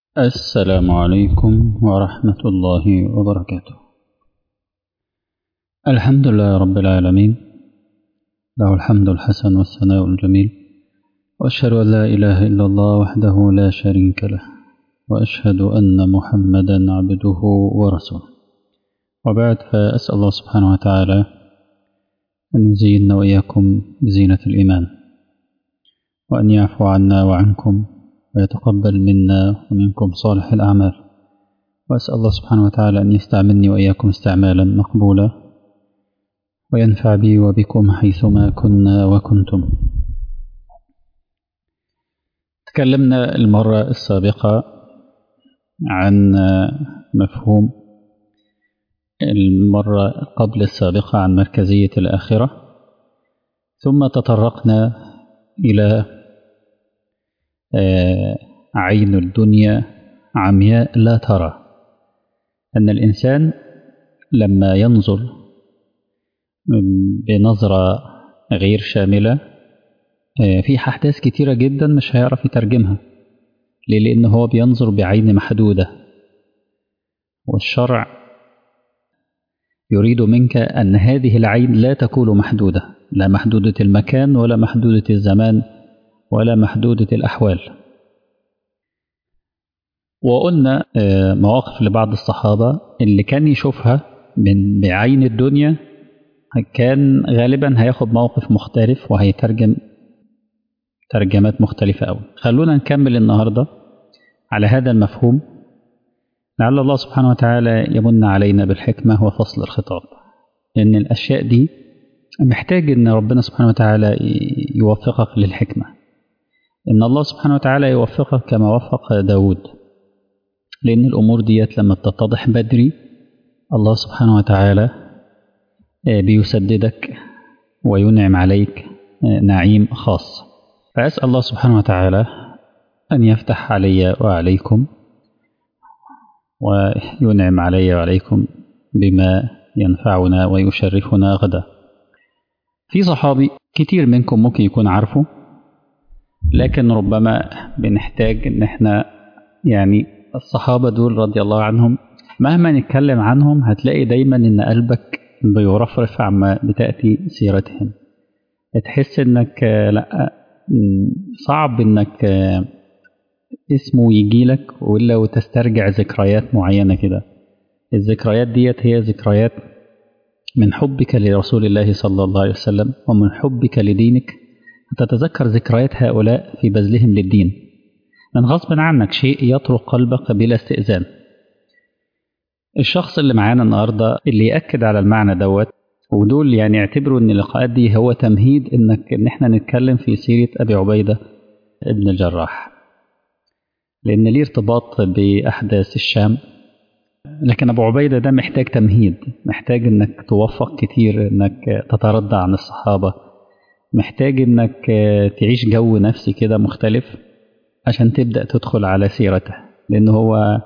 السلام عليكم ورحمة الله وبركاته الحمد لله رب العالمين له الحمد الحسن والثناء الجميل وأشهد أن لا إله إلا الله وحده لا شريك له وأشهد أن محمدا عبده ورسوله وبعد فأسأل الله سبحانه وتعالى أن يزيننا وإياكم بزينة الإيمان وأن يعفو عنا وعنكم ويتقبل منا ومنكم صالح الأعمال وأسأل الله سبحانه وتعالى أن يستعملني وإياكم استعمالا مقبولا وينفع بي وبكم حيثما كنا وكنتم تكلمنا المرة السابقة عن مفهوم المرة قبل السابقة عن مركزية الآخرة ثم تطرقنا إلى عين الدنيا عمياء لا ترى أن الإنسان لما ينظر بنظرة غير شاملة في أحداث كتيرة جدا مش هيعرف يترجمها ليه؟ لأن هو بينظر بعين محدودة والشرع يريد منك أن هذه العين لا تكون محدودة لا محدودة المكان ولا محدودة الزمان ولا محدودة الأحوال وقلنا مواقف لبعض الصحابة اللي كان يشوفها من بعين الدنيا كان غالبا هياخد موقف مختلف وهيترجم ترجمات مختلفة أوي خلونا نكمل النهاردة على هذا المفهوم لعل الله سبحانه وتعالى يمن علينا بالحكمة وفصل الخطاب لأن الأشياء دي محتاج أن ربنا سبحانه وتعالى يوفقك للحكمة إن الله سبحانه وتعالى يوفقك كما وفق داود لأن الأمور ديت لما تتضح بدري الله سبحانه وتعالى بيسددك وينعم عليك نعيم خاص فأسأل الله سبحانه وتعالى أن يفتح علي وعليكم وينعم علي وعليكم بما ينفعنا ويشرفنا غدا في صحابي كتير منكم ممكن يكون عارفه لكن ربما بنحتاج ان احنا يعني الصحابة دول رضي الله عنهم مهما نتكلم عنهم هتلاقي دايما ان قلبك بيرفرف عما بتأتي سيرتهم تحس انك لا صعب انك اسمه يجيلك ولا وتسترجع ذكريات معينة كده الذكريات ديت هي ذكريات من حبك لرسول الله صلى الله عليه وسلم ومن حبك لدينك تتذكر ذكريات هؤلاء في بذلهم للدين من غصب عنك شيء يطرق قلبك بلا استئذان الشخص اللي معانا النهاردة اللي يأكد على المعنى دوت ودول يعني اعتبروا ان اللقاءات دي هو تمهيد انك ان احنا نتكلم في سيرة ابي عبيدة ابن الجراح لان ليه ارتباط باحداث الشام لكن ابو عبيدة ده محتاج تمهيد محتاج انك توفق كتير انك تتردى عن الصحابة محتاج انك تعيش جو نفسي كده مختلف عشان تبدأ تدخل على سيرته لأن هو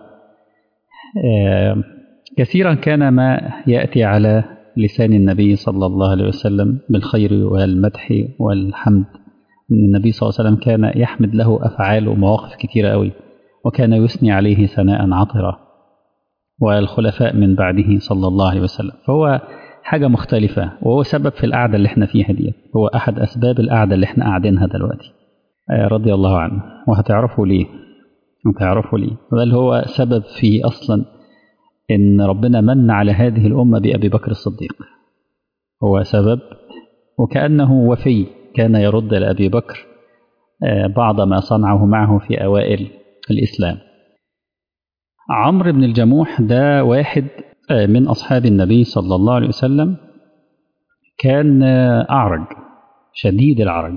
كثيرا كان ما يأتي على لسان النبي صلى الله عليه وسلم بالخير والمدح والحمد النبي صلى الله عليه وسلم كان يحمد له أفعال ومواقف كثيرة قوي وكان يثني عليه ثناء عطرا والخلفاء من بعده صلى الله عليه وسلم فهو حاجة مختلفة وهو سبب في القعدة اللي احنا فيها دي هو أحد أسباب القعدة اللي احنا قاعدينها دلوقتي رضي الله عنه وهتعرفوا ليه هتعرفوا ليه بل هو سبب في أصلا إن ربنا من على هذه الأمة بأبي بكر الصديق هو سبب وكأنه وفي كان يرد لأبي بكر بعض ما صنعه معه في أوائل الإسلام عمرو بن الجموح ده واحد من أصحاب النبي صلى الله عليه وسلم كان أعرج شديد العرج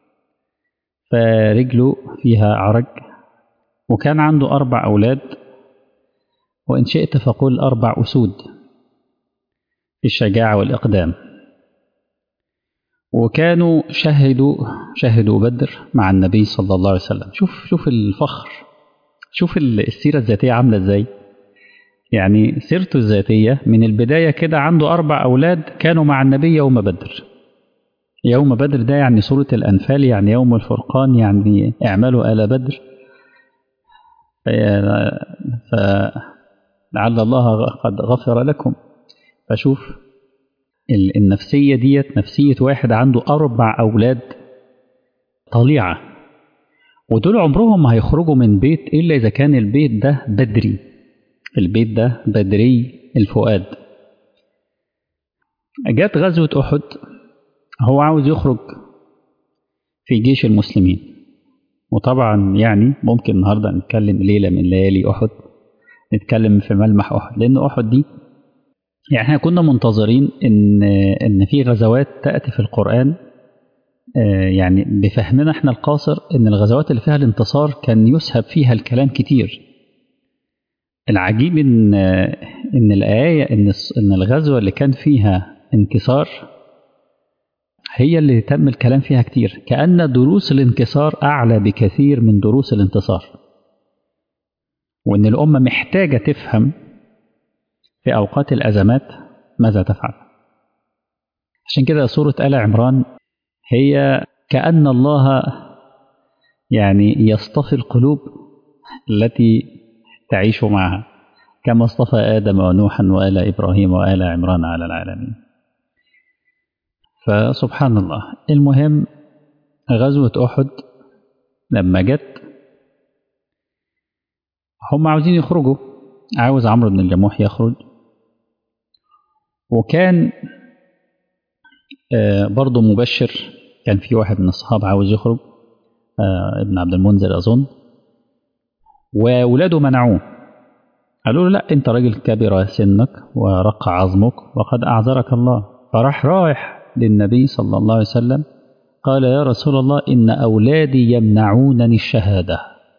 فرجله فيها عرج وكان عنده أربع أولاد وإن شئت فقل أربع أسود في الشجاعة والإقدام وكانوا شهدوا شهدوا بدر مع النبي صلى الله عليه وسلم شوف شوف الفخر شوف السيرة الذاتية عاملة ازاي يعني سيرته الذاتية من البداية كده عنده أربع أولاد كانوا مع النبي يوم بدر يوم بدر ده يعني سورة الأنفال يعني يوم الفرقان يعني اعملوا آل بدر فلعل الله قد غفر لكم فشوف النفسية ديت نفسية واحد عنده أربع أولاد طليعة ودول عمرهم ما هيخرجوا من بيت إلا إذا كان البيت ده بدري البيت ده بدري الفؤاد جت غزوة أحد هو عاوز يخرج في جيش المسلمين وطبعا يعني ممكن النهاردة نتكلم ليلة من ليالي أحد نتكلم في ملمح أحد لأن أحد دي يعني احنا كنا منتظرين ان ان في غزوات تاتي في القران يعني بفهمنا احنا القاصر ان الغزوات اللي فيها الانتصار كان يسهب فيها الكلام كتير العجيب ان ان الايه ان ان الغزوه اللي كان فيها انكسار هي اللي تم الكلام فيها كتير كأن دروس الانكسار أعلى بكثير من دروس الانتصار وإن الأمة محتاجة تفهم في أوقات الأزمات ماذا تفعل عشان كده سورة آل عمران هي كأن الله يعني يصطفي القلوب التي تعيش معها كما اصطفى آدم ونوحا وآل إبراهيم وآل عمران على العالمين فسبحان الله المهم غزوة أحد لما جت هم عاوزين يخرجوا عاوز عمرو بن الجموح يخرج وكان برضه مبشر كان في واحد من الصحابة عاوز يخرج ابن عبد المنذر أظن وولاده منعوه قالوا له لا انت راجل كبر سنك ورق عظمك وقد أعذرك الله فراح رايح للنبي صلى الله عليه وسلم قال يا رسول الله إن أولادي يمنعونني الشهادة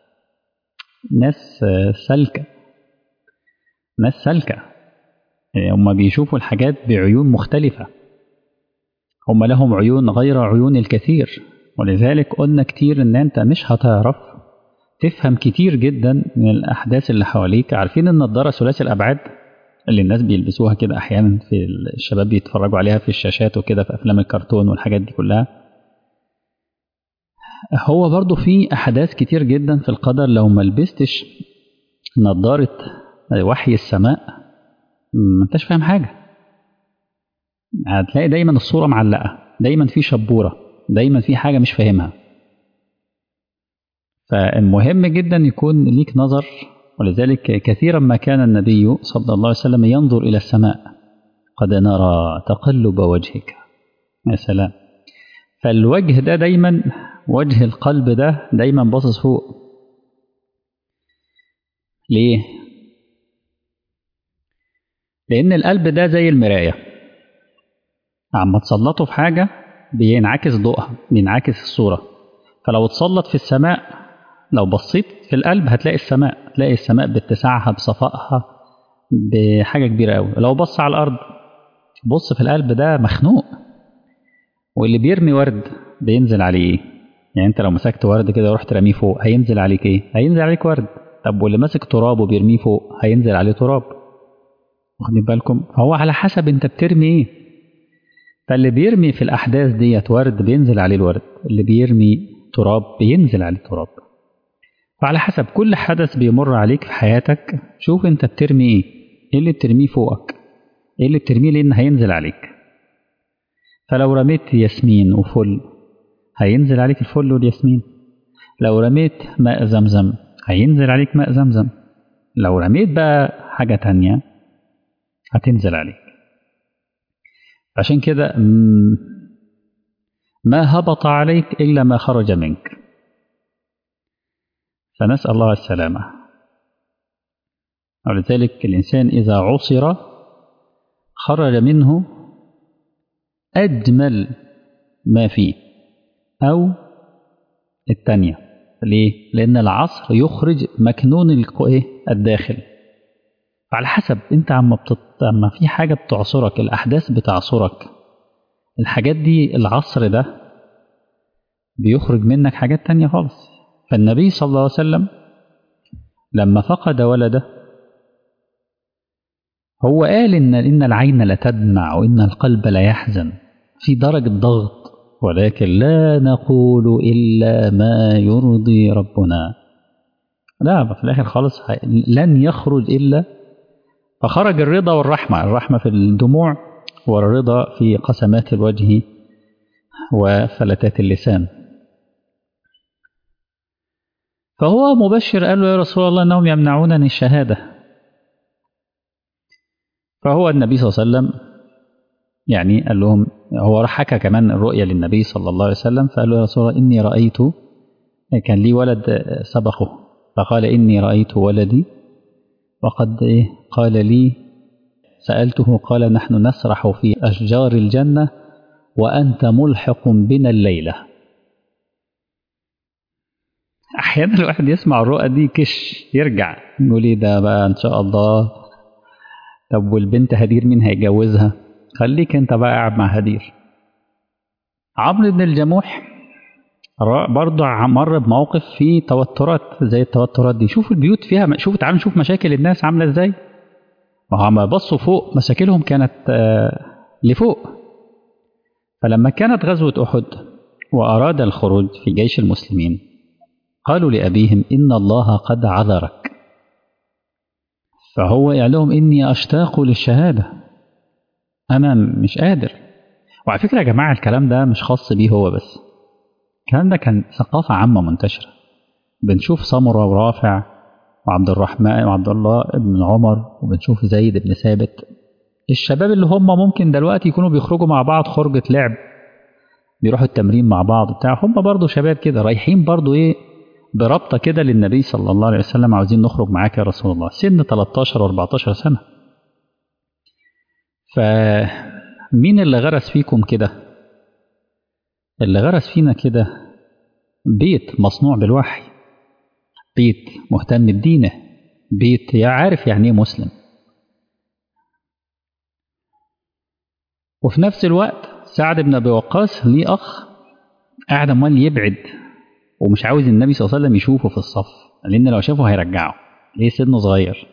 ناس سلكة ناس سلكة هم بيشوفوا الحاجات بعيون مختلفة هم لهم عيون غير عيون الكثير ولذلك قلنا كتير ان انت مش هتعرف تفهم كتير جدا من الاحداث اللي حواليك عارفين النضاره ثلاثي الابعاد اللي الناس بيلبسوها كده احيانا في الشباب بيتفرجوا عليها في الشاشات وكده في افلام الكرتون والحاجات دي كلها هو برضو في احداث كتير جدا في القدر لو ما لبستش نضاره وحي السماء ما انتش فاهم حاجه هتلاقي دايما الصوره معلقه دايما في شبوره دايما في حاجه مش فاهمها فالمهم جدا يكون ليك نظر ولذلك كثيرا ما كان النبي صلى الله عليه وسلم ينظر إلى السماء قد نرى تقلب وجهك يا سلام فالوجه ده دايما وجه القلب ده دايما باصص فوق ليه لأن القلب ده زي المراية عما تسلطه في حاجة بينعكس ضوءها بينعكس الصورة فلو اتسلط في السماء لو بصيت في القلب هتلاقي السماء تلاقي السماء باتساعها بصفائها بحاجة كبيرة قوي لو بص على الأرض بص في القلب ده مخنوق واللي بيرمي ورد بينزل عليه ايه يعني انت لو مسكت ورد كده ورحت رميه فوق هينزل عليك ايه هينزل عليك ورد طب واللي ماسك تراب وبيرميه فوق هينزل عليه تراب واخدين بالكم فهو على حسب انت بترمي ايه فاللي بيرمي في الاحداث ديت ورد بينزل عليه الورد اللي بيرمي تراب بينزل عليه تراب فعلى حسب كل حدث بيمر عليك في حياتك شوف انت بترمي ايه ايه اللي بترميه فوقك ايه اللي بترميه لان هينزل عليك فلو رميت ياسمين وفل هينزل عليك الفل والياسمين لو رميت ماء زمزم هينزل عليك ماء زمزم لو رميت بقى حاجة تانية هتنزل عليك عشان كده ما هبط عليك إلا ما خرج منك فنسأل الله السلامة ولذلك الإنسان إذا عصر خرج منه أجمل ما فيه أو الثانية ليه؟ لأن العصر يخرج مكنون الداخل فعلى حسب أنت عم بتط... عم في حاجة بتعصرك الأحداث بتعصرك الحاجات دي العصر ده بيخرج منك حاجات تانية خالص فالنبي صلى الله عليه وسلم لما فقد ولده هو قال إن إن العين لتدمع وإن القلب لا يحزن في درجة ضغط ولكن لا نقول إلا ما يرضي ربنا لا في الآخر خالص لن يخرج إلا فخرج الرضا والرحمة الرحمة في الدموع والرضا في قسمات الوجه وفلتات اللسان فهو مبشر قال له يا رسول الله أنهم يمنعونني الشهادة فهو النبي صلى الله عليه وسلم يعني قال لهم هو حكى كمان الرؤيا للنبي صلى الله عليه وسلم فقال له يا رسول الله إني رأيت كان لي ولد سبقه فقال إني رأيت ولدي وقد إيه قال لي سألته قال نحن نسرح في أشجار الجنة وأنت ملحق بنا الليلة أحيانا الواحد يسمع الرؤى دي كش يرجع يقول إيه ده بقى إن شاء الله طب والبنت هدير مين هيجوزها خليك أنت بقى قاعد مع هدير عمرو بن الجموح برضه مر بموقف فيه توترات زي التوترات دي شوف البيوت فيها شوف تعالوا نشوف مشاكل الناس عامله ازاي ما هم بصوا فوق مشاكلهم كانت لفوق فلما كانت غزوة أحد وأراد الخروج في جيش المسلمين قالوا لأبيهم إن الله قد عذرك فهو قال لهم إني أشتاق للشهادة أنا مش قادر وعلى فكرة يا جماعة الكلام ده مش خاص بيه هو بس الكلام ده كان ثقافة عامة منتشرة بنشوف سمرة ورافع وعبد الرحمن وعبد الله بن عمر وبنشوف زيد بن ثابت الشباب اللي هم ممكن دلوقتي يكونوا بيخرجوا مع بعض خرجة لعب بيروحوا التمرين مع بعض بتاع هم برضو شباب كده رايحين برضو ايه بربطة كده للنبي صلى الله عليه وسلم عاوزين نخرج معاك يا رسول الله سن 13 و14 سنة فمين اللي غرس فيكم كده اللي غرس فينا كده بيت مصنوع بالوحي بيت مهتم بدينه بيت عارف يعني ايه مسلم وفي نفس الوقت سعد بن ابي وقاص ليه اخ قاعد امال يبعد ومش عاوز النبي صلى الله عليه وسلم يشوفه في الصف لان لو شافه هيرجعه ليه سنه صغير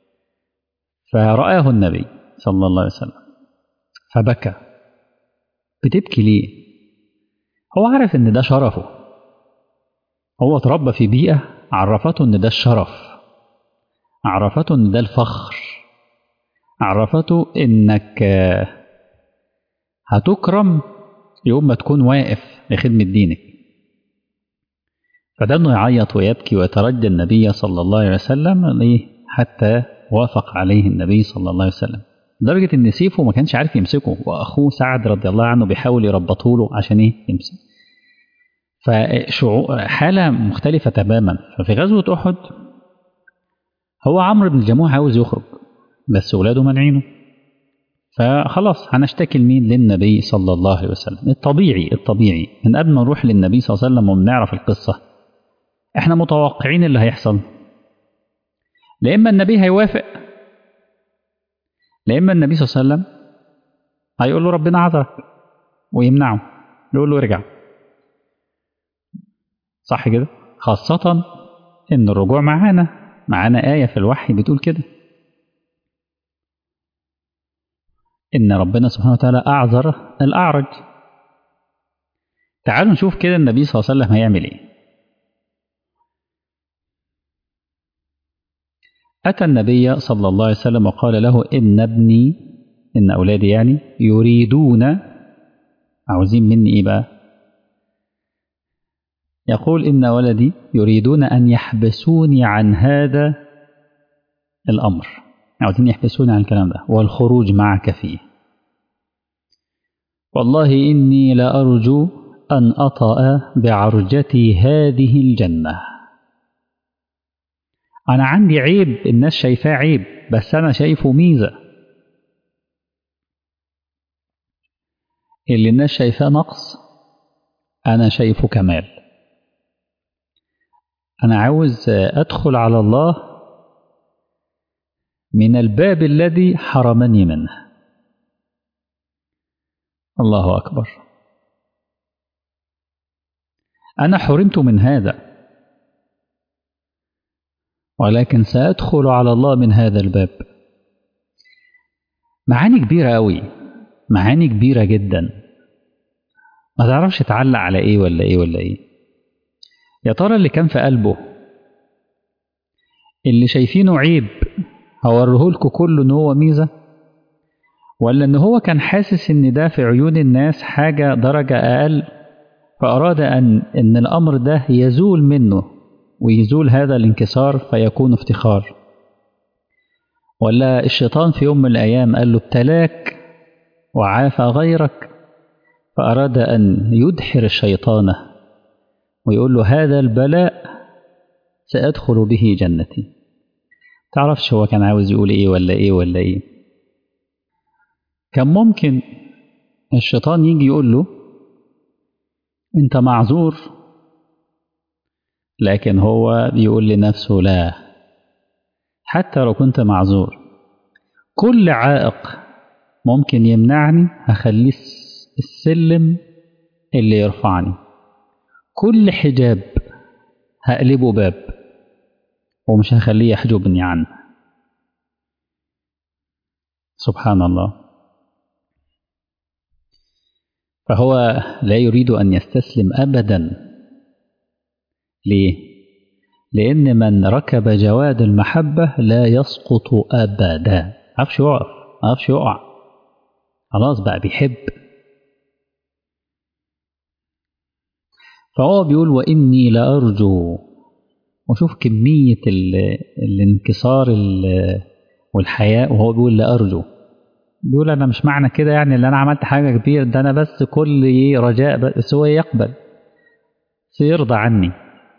فرآه النبي صلى الله عليه وسلم فبكى بتبكي ليه هو عارف ان ده شرفه هو اتربى في بيئة عرفته ان ده الشرف عرفته ان ده الفخر عرفته انك هتكرم يوم ما تكون واقف لخدمة دينك فده انه يعيط ويبكي ويترجى النبي صلى الله عليه وسلم حتى وافق عليه النبي صلى الله عليه وسلم لدرجة إن سيفه ما كانش عارف يمسكه وأخوه سعد رضي الله عنه بيحاول يربطه له عشان إيه يمسك فشعور حالة مختلفة تماما ففي غزوة أحد هو عمرو بن الجموح عاوز يخرج بس ولاده مانعينه فخلاص هنشتكي لمين للنبي صلى الله عليه وسلم الطبيعي الطبيعي من قبل ما نروح للنبي صلى الله عليه وسلم ونعرف القصة احنا متوقعين اللي هيحصل لا إما النبي هيوافق لا إما النبي صلى الله عليه وسلم هيقول له ربنا عذرك ويمنعه يقول له ارجع صح كده خاصة إن الرجوع معانا معانا آية في الوحي بتقول كده إن ربنا سبحانه وتعالى أعذر الأعرج تعالوا نشوف كده النبي صلى الله عليه وسلم هيعمل إيه أتى النبي صلى الله عليه وسلم وقال له إن ابني إن أولادي يعني يريدون عاوزين مني إيه بقى يقول إن ولدي يريدون أن يحبسوني عن هذا الأمر عاوزين يحبسوني عن الكلام ده والخروج معك فيه والله إني لأرجو أن أطأ بعرجتي هذه الجنة أنا عندي عيب الناس شايفاه عيب بس أنا شايفه ميزة اللي الناس شايفاه نقص أنا شايفه كمال أنا عاوز أدخل على الله من الباب الذي حرمني منه الله أكبر أنا حرمت من هذا ولكن سأدخل على الله من هذا الباب معاني كبيرة أوي معاني كبيرة جدا ما تعرفش تعلق على إيه ولا إيه ولا إيه يا ترى اللي كان في قلبه اللي شايفينه عيب هوريهولكوا كله ان هو ميزة ولا ان هو كان حاسس ان ده في عيون الناس حاجة درجة اقل فاراد ان ان الامر ده يزول منه ويزول هذا الانكسار فيكون افتخار ولا الشيطان في يوم من الايام قال له ابتلاك وعافى غيرك فاراد ان يدحر الشيطان ويقول له هذا البلاء سادخل به جنتي تعرفش هو كان عاوز يقول ايه ولا ايه ولا ايه كان ممكن الشيطان يجي يقول له انت معذور لكن هو بيقول لنفسه لا حتى لو كنت معذور كل عائق ممكن يمنعني هخليه السلم اللي يرفعني كل حجاب هقلبه باب ومش هخليه يحجبني عنه سبحان الله فهو لا يريد أن يستسلم أبدا ليه؟ لأن من ركب جواد المحبة لا يسقط أبدا عفش يقف عفش يقع خلاص بقى بيحب فهو بيقول وإني لأرجو وشوف كمية الانكسار والحياء وهو بيقول لأرجو بيقول أنا مش معنى كده يعني اللي أنا عملت حاجة كبيرة ده أنا بس كل رجاء بس هو يقبل سيرضى عني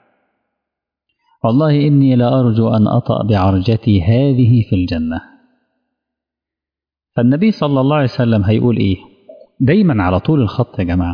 والله إني لأرجو أن أطأ بعرجتي هذه في الجنة فالنبي صلى الله عليه وسلم هيقول إيه دايما على طول الخط يا جماعة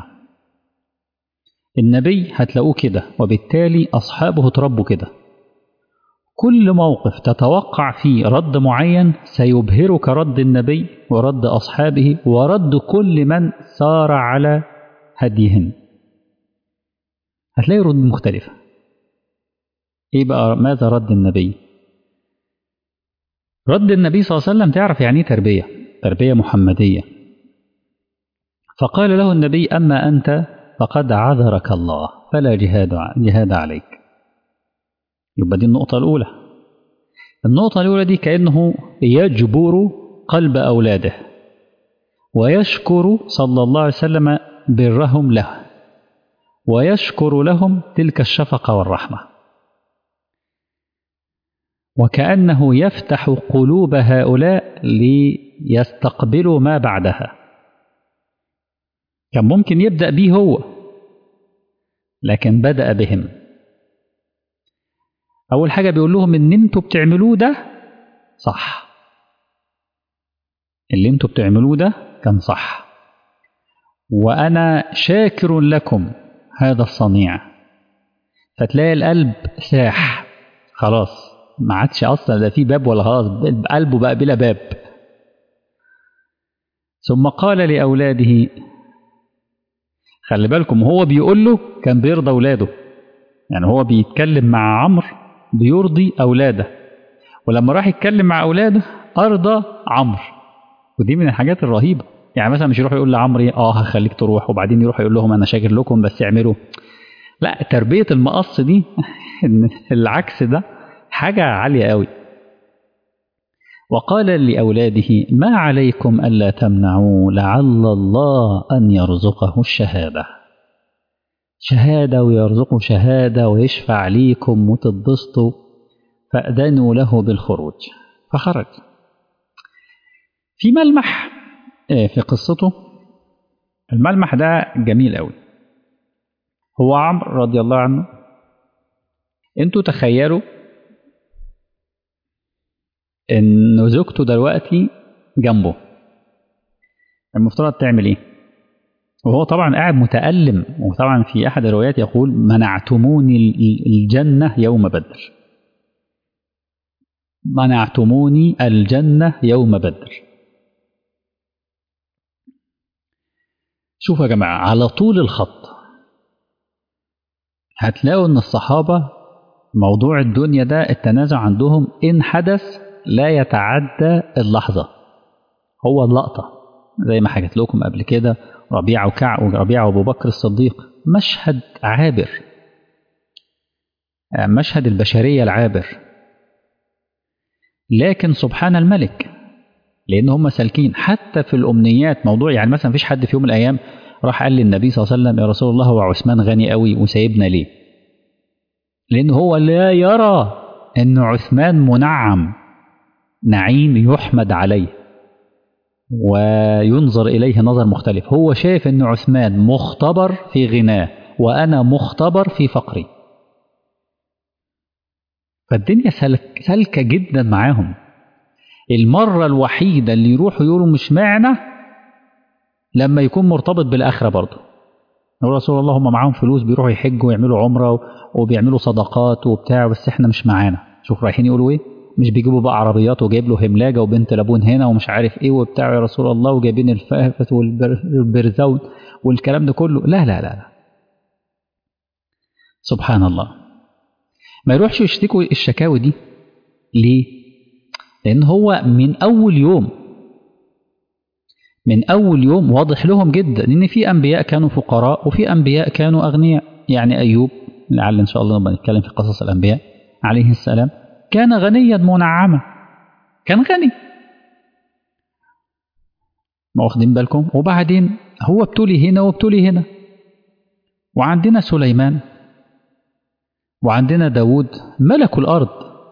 النبي هتلاقوه كده وبالتالي أصحابه تربوا كده كل موقف تتوقع فيه رد معين سيبهرك رد النبي ورد أصحابه ورد كل من سار على هديهم هتلاقي رد مختلفة إيه بقى ماذا رد النبي رد النبي صلى الله عليه وسلم تعرف يعني تربية تربية محمدية فقال له النبي أما أنت فقد عذرك الله فلا جهاد جهاد عليك يبقى دي النقطة الأولى النقطة الأولى دي كأنه يجبر قلب أولاده ويشكر صلى الله عليه وسلم برهم له ويشكر لهم تلك الشفقة والرحمة وكأنه يفتح قلوب هؤلاء ليستقبلوا ما بعدها كان ممكن يبدأ به هو لكن بدأ بهم أول حاجة بيقول لهم إن أنتوا بتعملوه ده صح اللي أنتوا بتعملوه ده كان صح وأنا شاكر لكم هذا الصنيع فتلاقي القلب ساح خلاص ما عادش أصلا لا في باب ولا خلاص قلبه بقى بلا باب ثم قال لأولاده خلي بالكم هو بيقول له كان بيرضى أولاده يعني هو بيتكلم مع عمرو بيرضي أولاده ولما راح يتكلم مع أولاده أرضى عمرو ودي من الحاجات الرهيبة يعني مثلا مش يروح يقول لعمرو اه هخليك تروح وبعدين يروح يقول لهم انا شاكر لكم بس اعملوا لا تربية المقص دي العكس ده حاجة عالية قوي وقال لأولاده ما عليكم ألا تمنعوا لعل الله أن يرزقه الشهادة شهادة ويرزقه شهادة ويشفع ليكم وتتبسطوا فأذنوا له بالخروج فخرج في ملمح في قصته الملمح ده جميل قوي هو عمرو رضي الله عنه انتوا تخيلوا ان زوجته دلوقتي جنبه المفترض تعمل ايه وهو طبعا قاعد متألم وطبعا في أحد الروايات يقول منعتموني الجنة يوم بدر منعتموني الجنة يوم بدر شوفوا يا جماعة على طول الخط هتلاقوا ان الصحابة موضوع الدنيا ده التنازع عندهم إن حدث لا يتعدى اللحظة هو اللقطة زي ما حكيت لكم قبل كده ربيعة وكعب وربيعة وأبو بكر الصديق مشهد عابر مشهد البشرية العابر لكن سبحان الملك لان هم سالكين حتى في الامنيات موضوع يعني مثلا مفيش حد في يوم من الايام راح قال للنبي صلى الله عليه وسلم يا رسول الله هو عثمان غني قوي وسايبنا ليه لان هو لا يرى ان عثمان منعم نعيم يحمد عليه وينظر اليه نظر مختلف هو شايف ان عثمان مختبر في غناه وانا مختبر في فقري فالدنيا سلك سالكه جدا معاهم المرة الوحيدة اللي يروحوا يقولوا مش معنى لما يكون مرتبط بالآخرة برضه يقول رسول الله هم معاهم فلوس بيروحوا يحجوا ويعملوا عمرة وبيعملوا صدقات وبتاع بس احنا مش معانا شوف رايحين يقولوا ايه مش بيجيبوا بقى عربيات وجايب له هملاجة وبنت لابون هنا ومش عارف ايه وبتاع يا رسول الله وجايبين الفهفت والبرزون والكلام ده كله لا لا لا لا سبحان الله ما يروحش يشتكوا الشكاوي دي ليه لأن هو من أول يوم من أول يوم واضح لهم جدا إن في أنبياء كانوا فقراء وفي أنبياء كانوا أغنياء يعني أيوب لعل إن شاء الله نبقى نتكلم في قصص الأنبياء عليه السلام كان غنيا منعما كان غني ما واخدين بالكم وبعدين هو ابتلي هنا وابتلي هنا وعندنا سليمان وعندنا داود ملك الأرض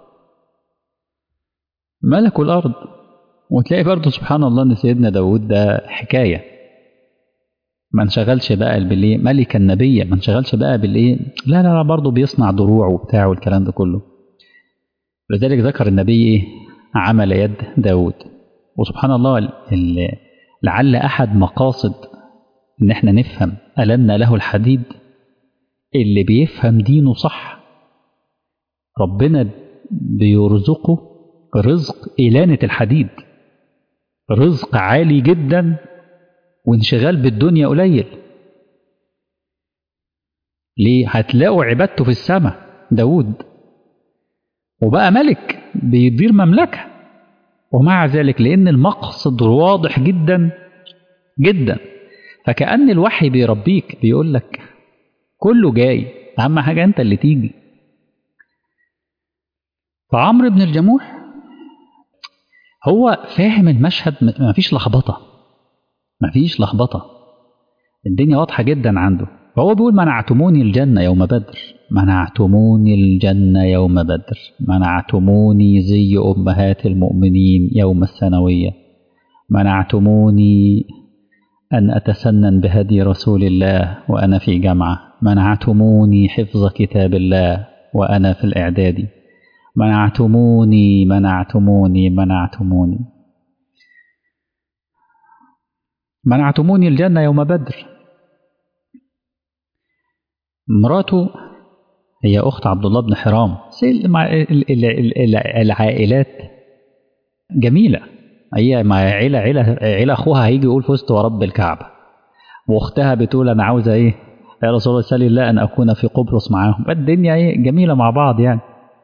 ملك الأرض وتلاقي برضه سبحان الله ان سيدنا داود ده حكايه ما انشغلش بقى بالايه ملك النبي ما انشغلش بقى بالايه لا لا لا برضه بيصنع دروع وبتاع والكلام ده كله لذلك ذكر النبي ايه عمل يد داود وسبحان الله لعل احد مقاصد ان احنا نفهم ألنا له الحديد اللي بيفهم دينه صح ربنا بيرزقه رزق إلانة الحديد رزق عالي جدا وانشغال بالدنيا قليل ليه هتلاقوا عبادته في السماء داود وبقى ملك بيدير مملكة ومع ذلك لأن المقصد واضح جدا جدا فكأن الوحي بيربيك بيقول لك كله جاي أهم حاجة أنت اللي تيجي فعمرو بن الجموح هو فاهم المشهد مفيش لخبطة مفيش لخبطة الدنيا واضحة جدا عنده فهو بيقول منعتموني الجنة يوم بدر منعتموني الجنة يوم بدر منعتموني زي أمهات المؤمنين يوم الثانوية منعتموني أن أتسنن بهدي رسول الله وأنا في جامعة منعتموني حفظ كتاب الله وأنا في الإعدادي منعتموني منعتموني منعتموني منعتموني الجنة يوم بدر مراته هي أخت عبد الله بن حرام العائلات جميلة هي مع عيلة عيلة عيلة أخوها هيجي يقول فزت ورب الكعبة وأختها بتقول أنا عاوزة إيه يا رسول الله سأل الله أن أكون في قبرص معاهم الدنيا إيه جميلة مع بعض يعني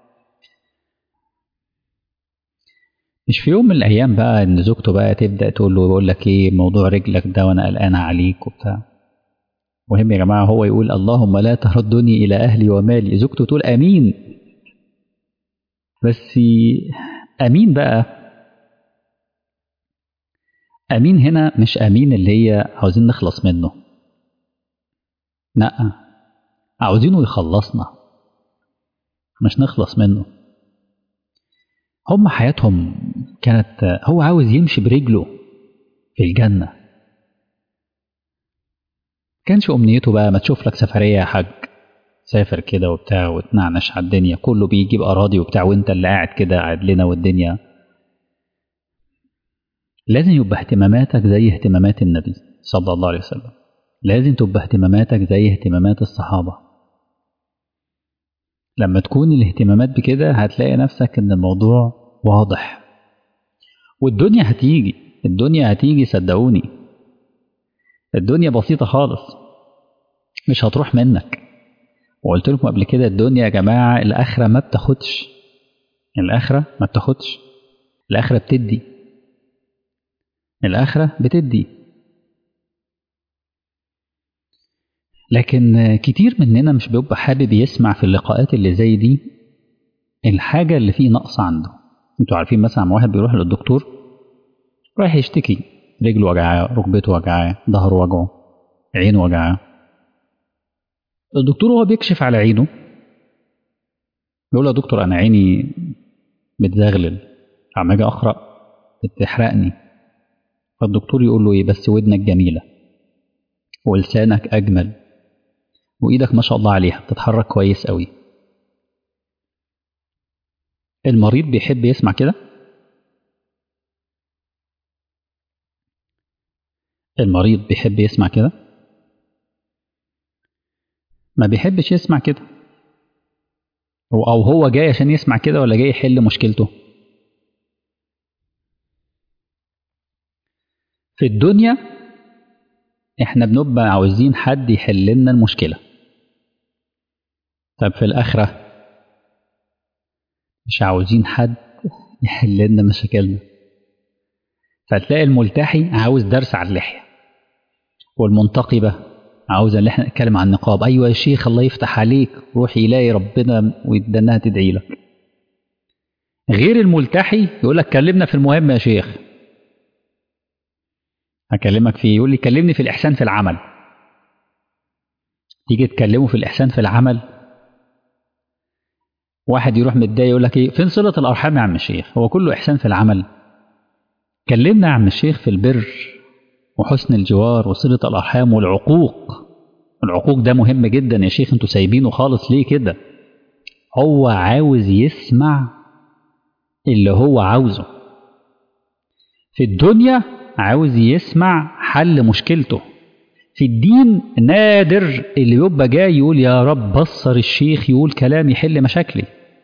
مش في يوم من الايام بقى ان زوجته بقى تبدا تقول له يقول لك ايه موضوع رجلك ده وانا قلقانه عليك وبتاع مهم يا جماعه هو يقول اللهم لا تردني الى اهلي ومالي زوجته تقول امين بس امين بقى امين هنا مش امين اللي هي عاوزين نخلص منه لا عاوزينه يخلصنا مش نخلص منه هم حياتهم كانت هو عاوز يمشي برجله في الجنة كانش أمنيته بقى ما تشوف لك سفرية يا حاج سافر كده وبتاع وتنعنش على الدنيا كله بيجي بأراضي وبتاع وانت اللي قاعد كده قاعد لنا والدنيا لازم يبقى اهتماماتك زي اهتمامات النبي صلى الله عليه وسلم لازم تبقى اهتماماتك زي اهتمامات الصحابة لما تكون الاهتمامات بكده هتلاقي نفسك ان الموضوع واضح والدنيا هتيجي الدنيا هتيجي صدقوني الدنيا بسيطة خالص مش هتروح منك وقلت لكم قبل كده الدنيا يا جماعة الآخرة ما بتاخدش الآخرة ما بتاخدش الآخرة بتدي الآخرة بتدي لكن كتير مننا مش بيبقى حابب يسمع في اللقاءات اللي زي دي الحاجة اللي فيه نقص عنده انتوا عارفين مثلا عم واحد بيروح للدكتور رايح يشتكي رجله وجعاه ركبته وجعاه ظهره وجعه عينه وجعاه الدكتور وهو بيكشف على عينه بيقول له يا دكتور انا عيني بتزغلل عم اجي اقرا بتحرقني فالدكتور يقول له ايه بس ودنك جميله ولسانك اجمل وايدك ما شاء الله عليها بتتحرك كويس قوي المريض بيحب يسمع كده المريض بيحب يسمع كده ما بيحبش يسمع كده هو او هو جاي عشان يسمع كده ولا جاي يحل مشكلته في الدنيا احنا بنبقى عاوزين حد يحل لنا المشكله طب في الاخره مش عاوزين حد يحل لنا مشاكلنا فتلاقي الملتحي عاوز درس على اللحيه والمنتقبه عاوزه ان احنا نتكلم عن النقاب ايوه يا شيخ الله يفتح عليك روح يلاقي ربنا ويدنها تدعي لك غير الملتحي يقول لك كلمنا في المهم يا شيخ هكلمك فيه يقول لي كلمني في الإحسان في العمل تيجي تكلمه في الإحسان في العمل واحد يروح متضايق يقول لك ايه فين صلة الأرحام يا عم الشيخ هو كله إحسان في العمل كلمنا يا عم الشيخ في البر وحسن الجوار وصلة الأرحام والعقوق العقوق ده مهم جدا يا شيخ انتوا سايبينه خالص ليه كده هو عاوز يسمع اللي هو عاوزه في الدنيا عاوز يسمع حل مشكلته في الدين نادر اللي يبقى جاي يقول يا رب بصر الشيخ يقول كلام يحل مشاكلي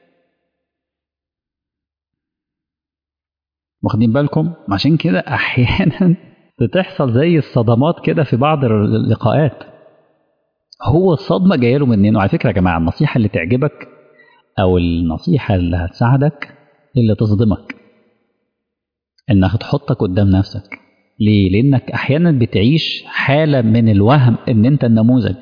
واخدين بالكم عشان كده احيانا بتحصل زي الصدمات كده في بعض اللقاءات هو الصدمه جايه له منين وعلى فكره يا جماعه النصيحه اللي تعجبك او النصيحه اللي هتساعدك اللي تصدمك انك تحطك قدام نفسك ليه لانك احيانا بتعيش حاله من الوهم ان انت النموذج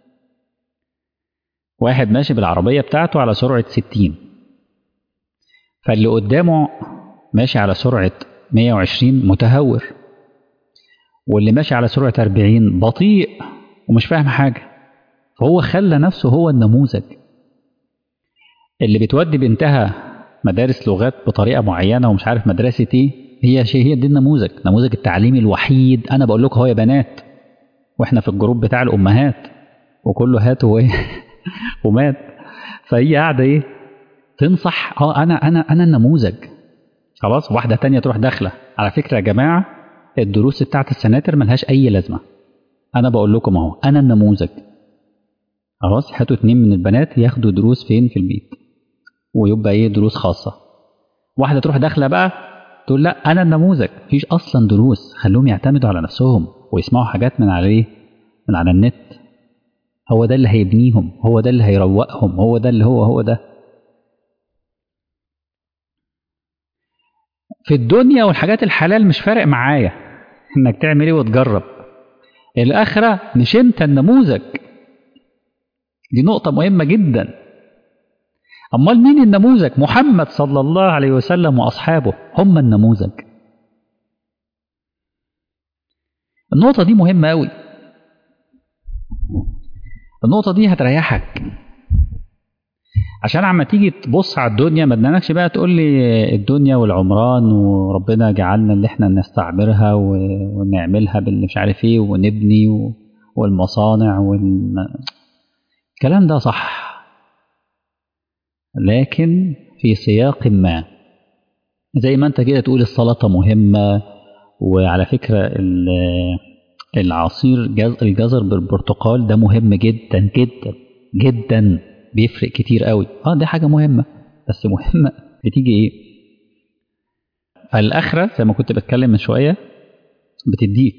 واحد ماشي بالعربيه بتاعته على سرعه 60 فاللي قدامه ماشي على سرعه 120 متهور واللي ماشي على سرعه 40 بطيء ومش فاهم حاجه فهو خلى نفسه هو النموذج اللي بتودي بنتها مدارس لغات بطريقه معينه ومش عارف مدرسه ايه هي شيء هي دي النموذج نموذج التعليمي الوحيد انا بقول لكم هو يا بنات واحنا في الجروب بتاع الامهات وكله هات وايه ومات فهي قاعده ايه تنصح اه انا انا انا النموذج خلاص واحده تانية تروح داخله على فكره يا جماعه الدروس بتاعت السناتر ملهاش اي لازمه انا بقول لكم اهو انا النموذج خلاص هاتوا اتنين من البنات ياخدوا دروس فين في البيت ويبقى ايه دروس خاصه واحده تروح داخله بقى تقول لا انا النموذج مفيش اصلا دروس خلوهم يعتمدوا على نفسهم ويسمعوا حاجات من على ايه من على النت هو ده اللي هيبنيهم هو ده اللي هيروقهم هو ده اللي هو هو ده في الدنيا والحاجات الحلال مش فارق معايا انك تعمل ايه وتجرب الاخره مش انت النموذج دي نقطه مهمه جدا امال مين النموذج محمد صلى الله عليه وسلم واصحابه هم النموذج النقطه دي مهمه قوي النقطه دي هتريحك عشان عما تيجي تبص على الدنيا ما تدنكش بقى تقول لي الدنيا والعمران وربنا جعلنا اللي احنا نستعمرها ونعملها باللي مش عارف ايه ونبني والمصانع وال... الكلام ده صح لكن في سياق ما زي ما انت كده تقول السلطة مهمة وعلى فكرة العصير الجزر بالبرتقال ده مهم جدا جدا جدا بيفرق كتير قوي اه دي حاجة مهمة بس مهمة بتيجي ايه فالآخرة زي ما كنت بتكلم من شوية بتديك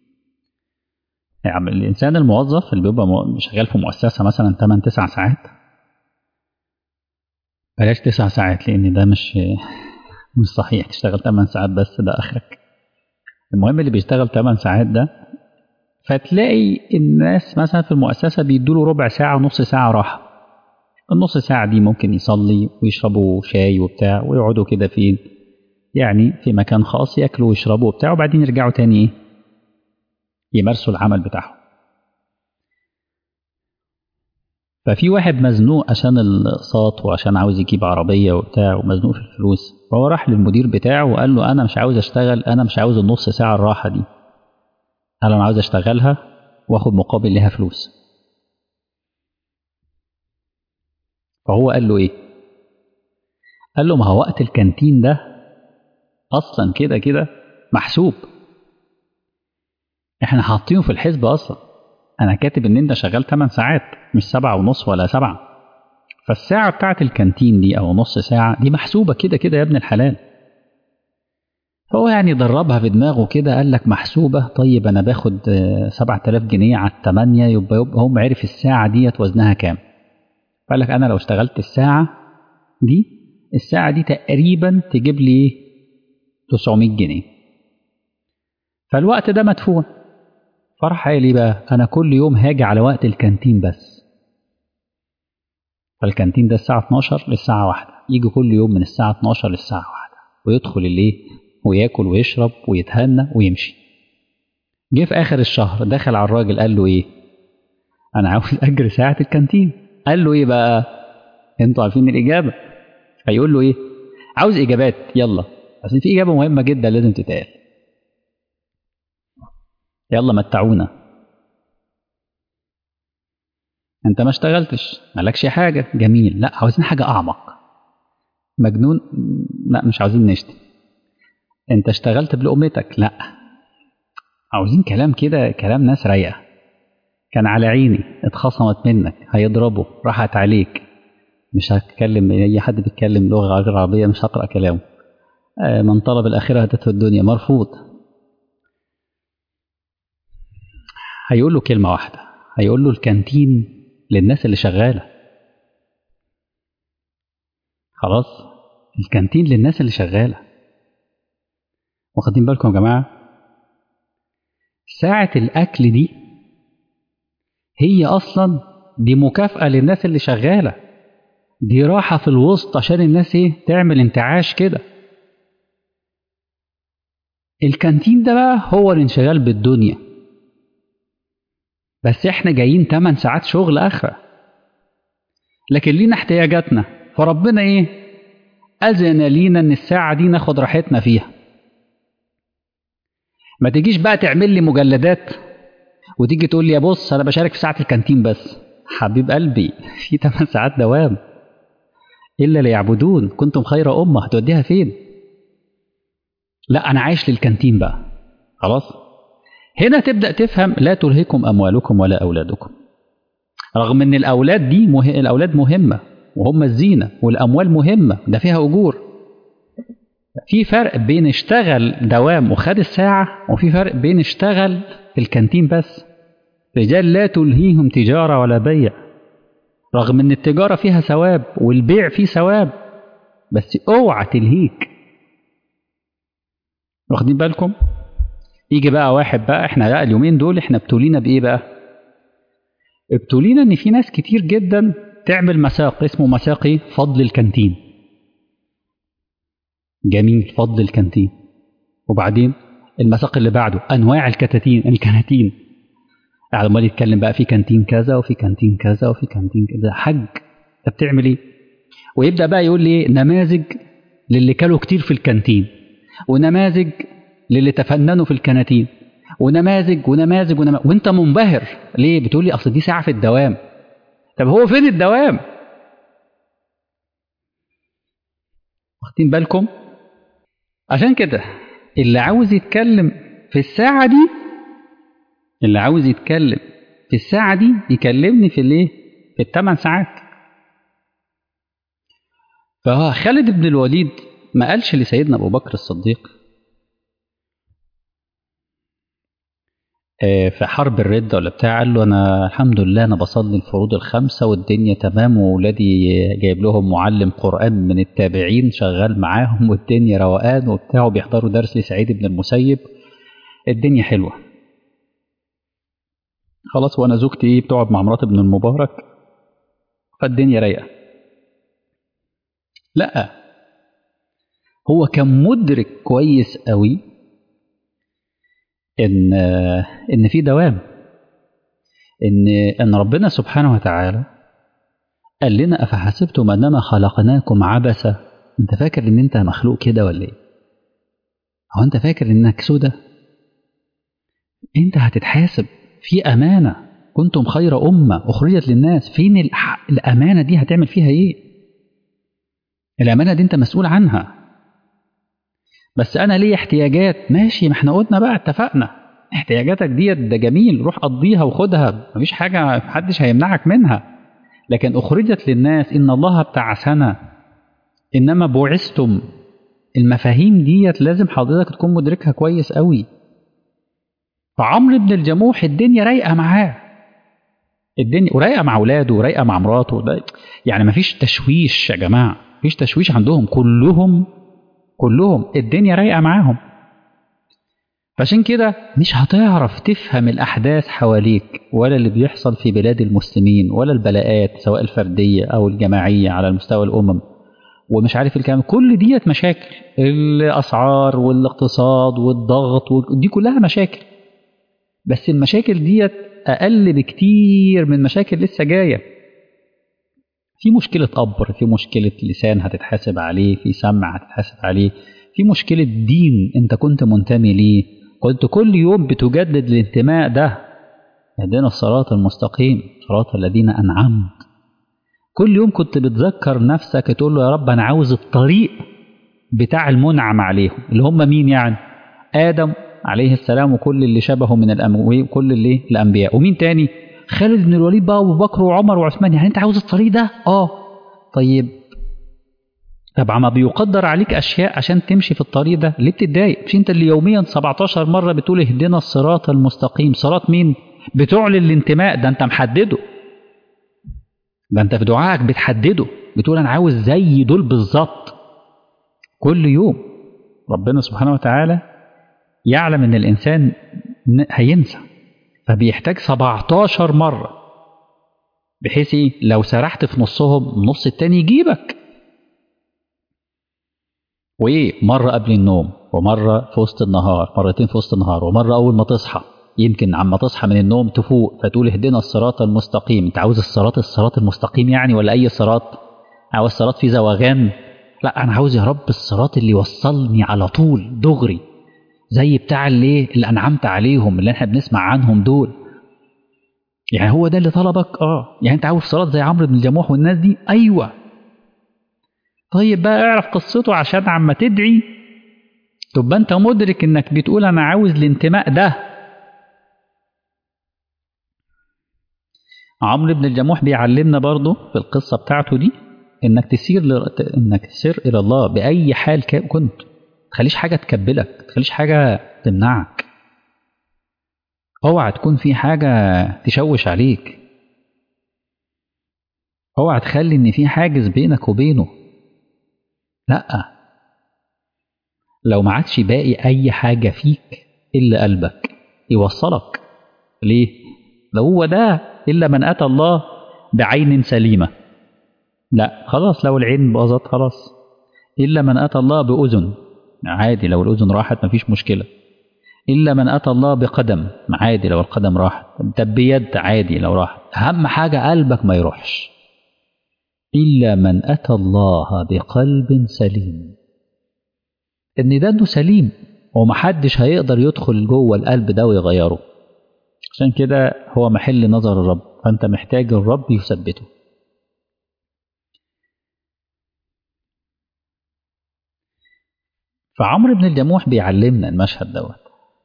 يعني الإنسان الموظف اللي بيبقى شغال في مؤسسة مثلا 8 9 ساعات بلاش تسع ساعات لان ده مش مش صحيح تشتغل 8 ساعات بس ده اخرك المهم اللي بيشتغل 8 ساعات ده فتلاقي الناس مثلا في المؤسسه بيدوا له ربع ساعه ونص ساعه راحه النص ساعة دي ممكن يصلي ويشربوا شاي وبتاع ويقعدوا كده فين يعني في مكان خاص ياكلوا ويشربوا وبتاع وبعدين يرجعوا تاني ايه يمارسوا العمل بتاعهم ففي واحد مزنوق عشان الاقساط وعشان عاوز يجيب عربية وبتاع ومزنوق في الفلوس فهو راح للمدير بتاعه وقال له أنا مش عاوز أشتغل أنا مش عاوز النص ساعة الراحة دي قال أنا عاوز أشتغلها وآخد مقابل ليها فلوس فهو قال له إيه؟ قال له ما هو وقت الكانتين ده أصلا كده كده محسوب احنا حاطينه في الحسب أصلا أنا كاتب إن أنت شغال 8 ساعات مش سبعة ونص ولا سبعة فالساعة بتاعت الكانتين دي أو نص ساعة دي محسوبة كده كده يا ابن الحلال فهو يعني دربها في دماغه كده قال لك محسوبة طيب أنا باخد سبعة آلاف جنيه على التمانية يبقى, يبقى هم عرف الساعة ديت وزنها كام فقال لك أنا لو اشتغلت الساعة دي الساعة دي تقريبا تجيب لي 900 جنيه فالوقت ده مدفوع فراح قال لي بقى أنا كل يوم هاجي على وقت الكانتين بس فالكانتين ده الساعة 12 للساعة واحدة يجي كل يوم من الساعة 12 للساعة واحدة ويدخل الليل وياكل ويشرب ويتهنى ويمشي جه في آخر الشهر دخل على الراجل قال له إيه أنا عاوز أجر ساعة الكانتين قال له إيه بقى أنتوا عارفين الإجابة هيقول له إيه عاوز إجابات يلا بس في إجابة مهمة جدا لازم تتقال يلا متعونا انت ما اشتغلتش مالكش حاجة جميل لا عاوزين حاجة أعمق مجنون لا مش عاوزين نشتم انت اشتغلت بلقمتك لا عاوزين كلام كده كلام ناس رايقة كان على عيني اتخصمت منك هيضربه راحت عليك مش هتكلم اي حد بيتكلم لغة غير عربية مش هقرأ كلامه من طلب الآخرة هدته الدنيا مرفوض هيقول له كلمة واحدة هيقول له الكانتين للناس اللي شغالة خلاص الكانتين للناس اللي شغالة واخدين بالكم يا جماعة ساعة الأكل دي هي أصلا دي مكافأة للناس اللي شغالة دي راحة في الوسط عشان الناس ايه تعمل انتعاش كده الكانتين ده بقى هو الانشغال بالدنيا بس احنا جايين 8 ساعات شغل اخره لكن لينا احتياجاتنا فربنا ايه اذن لينا ان الساعه دي ناخد راحتنا فيها ما تجيش بقى تعمل لي مجلدات وتيجي تقول لي يا بص انا بشارك في ساعه الكانتين بس حبيب قلبي في 8 ساعات دوام الا ليعبدون كنتم خير امه هتوديها فين لا انا عايش للكانتين بقى خلاص هنا تبدأ تفهم لا تلهكم أموالكم ولا أولادكم رغم أن الأولاد دي مه... الأولاد مهمة وهم الزينة والأموال مهمة ده فيها أجور في فرق بين اشتغل دوام وخد الساعة وفي فرق بين اشتغل في الكانتين بس رجال لا تلهيهم تجارة ولا بيع رغم أن التجارة فيها ثواب والبيع فيه ثواب بس اوعى تلهيك واخدين بالكم؟ يجي بقى واحد بقى احنا بقى اليومين دول احنا ابتلينا بايه بقى ابتلينا ان في ناس كتير جدا تعمل مساق اسمه مساقي فضل الكانتين جميل فضل الكانتين وبعدين المساق اللي بعده انواع الكتاتين الكناتين عمال يتكلم بقى في كانتين كذا وفي كانتين كذا وفي كانتين كذا حج انت بتعمل ايه ويبدا بقى يقول لي نماذج للي كلوا كتير في الكانتين ونماذج للي تفننوا في الكناتين ونماذج ونماذج ونماذج وانت منبهر ليه بتقول لي اصل دي ساعه في الدوام طب هو فين الدوام واخدين بالكم عشان كده اللي عاوز يتكلم في الساعه دي اللي عاوز يتكلم في الساعه دي يكلمني في الايه في الثمان ساعات فخالد بن الوليد ما قالش لسيدنا ابو بكر الصديق في حرب الردة ولا بتاع قال له أنا الحمد لله أنا بصلي الفروض الخمسة والدنيا تمام وولادي جايب لهم معلم قرآن من التابعين شغال معاهم والدنيا روقان وبتاع وبيحضروا درس لسعيد بن المسيب الدنيا حلوة خلاص وأنا زوجتي إيه بتقعد مع مرات ابن المبارك فالدنيا رايقة لا هو كان مدرك كويس قوي ان ان في دوام ان ان ربنا سبحانه وتعالى قال لنا افحسبتم انما خلقناكم عبثا انت فاكر ان انت مخلوق كده ولا ايه هو انت فاكر انك سودة انت هتتحاسب في امانه كنتم خير امه اخرجت للناس فين الامانه دي هتعمل فيها ايه الامانه دي انت مسؤول عنها بس انا ليه احتياجات ماشي ما احنا قلنا بقى اتفقنا احتياجاتك ديت ده جميل روح قضيها وخدها مفيش حاجه محدش هيمنعك منها لكن اخرجت للناس ان الله ابتعثنا انما بعثتم المفاهيم ديت لازم حضرتك تكون مدركها كويس قوي فعمرو بن الجموح الدنيا رايقه معاه الدنيا ورايقه مع اولاده ورايقه مع مراته ده يعني مفيش تشويش يا جماعه مفيش تشويش عندهم كلهم كلهم الدنيا رايقه معاهم فعشان كده مش هتعرف تفهم الاحداث حواليك ولا اللي بيحصل في بلاد المسلمين ولا البلاءات سواء الفرديه او الجماعيه على المستوى الامم ومش عارف الكلام كل ديت مشاكل الاسعار والاقتصاد والضغط دي كلها مشاكل بس المشاكل ديت اقل بكتير من مشاكل لسه جايه في مشكله قبر في مشكله لسان هتتحاسب عليه في سمع هتتحاسب عليه في مشكله دين انت كنت منتمي ليه كنت كل يوم بتجدد الانتماء ده اهدنا الصراط المستقيم صراط الذين انعمت كل يوم كنت بتذكر نفسك تقول له يا رب انا عاوز الطريق بتاع المنعم عليهم اللي هم مين يعني ادم عليه السلام وكل اللي شبهه من الأموي وكل اللي الانبياء ومين تاني خالد بن الوليد بقى وابو بكر وعمر وعثمان يعني انت عاوز الطريق ده اه طيب طب ما بيقدر عليك اشياء عشان تمشي في الطريق ده ليه بتتضايق مش انت اللي يوميا 17 مره بتقول اهدنا الصراط المستقيم صراط مين بتعلن الانتماء ده انت محدده ده انت في دعائك بتحدده بتقول انا عاوز زي دول بالظبط كل يوم ربنا سبحانه وتعالى يعلم ان الانسان هينسى فبيحتاج 17 مره بحيث ايه لو سرحت في نصهم النص التاني يجيبك وايه مره قبل النوم ومره في وسط النهار مرتين في وسط النهار ومره اول ما تصحى يمكن عما تصحى من النوم تفوق فتقول اهدنا الصراط المستقيم انت عاوز الصراط الصراط المستقيم يعني ولا اي صراط عاوز صراط فيه زواغان لا انا عاوز يا رب الصراط اللي يوصلني على طول دغري زي بتاع اللي اللي انعمت عليهم اللي احنا بنسمع عنهم دول يعني هو ده اللي طلبك اه يعني انت عاوز صراط زي عمرو بن الجموح والناس دي ايوه طيب بقى اعرف قصته عشان عما تدعي تبقى انت مدرك انك بتقول انا عاوز الانتماء ده عمرو بن الجموح بيعلمنا برضه في القصه بتاعته دي انك تسير ل... انك تسير الى الله باي حال كنت ما تخليش حاجه تكبلك ما تخليش حاجه تمنعك اوعى تكون في حاجه تشوش عليك اوعى تخلي ان في حاجز بينك وبينه لا لو ما عادش باقي اي حاجه فيك الا قلبك يوصلك ليه لو هو ده الا من اتى الله بعين سليمه لا خلاص لو العين باظت خلاص الا من اتى الله باذن عادي لو الاذن راحت مفيش مشكله الا من اتى الله بقدم عادي لو القدم راحت طب بيد عادي لو راحت اهم حاجه قلبك ما يروحش إلا من أتى الله بقلب سليم إن ده إنه سليم ومحدش هيقدر يدخل جوه القلب ده ويغيره عشان كده هو محل نظر الرب فأنت محتاج الرب يثبته فعمرو بن الجموح بيعلمنا المشهد دوت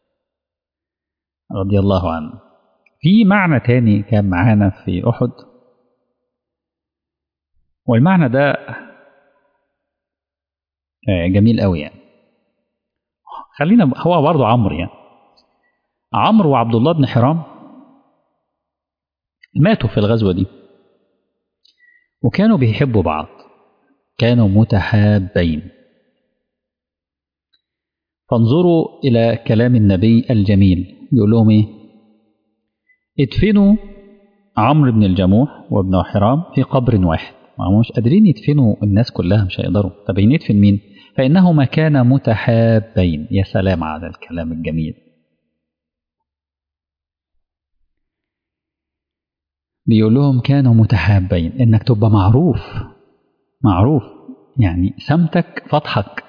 رضي الله عنه في معنى تاني كان معانا في أحد والمعنى ده جميل قوي يعني خلينا هو برضه عمرو يعني عمرو وعبد الله بن حرام ماتوا في الغزوة دي وكانوا بيحبوا بعض كانوا متحابين فانظروا إلى كلام النبي الجميل يقول لهم إيه ادفنوا عمرو بن الجموح وابن حرام في قبر واحد ما مش قادرين يدفنوا الناس كلها مش هيقدروا طب يدفن مين فإنهما كانا متحابين يا سلام على الكلام الجميل بيقول لهم كانوا متحابين انك تبقى معروف معروف يعني سمتك فضحك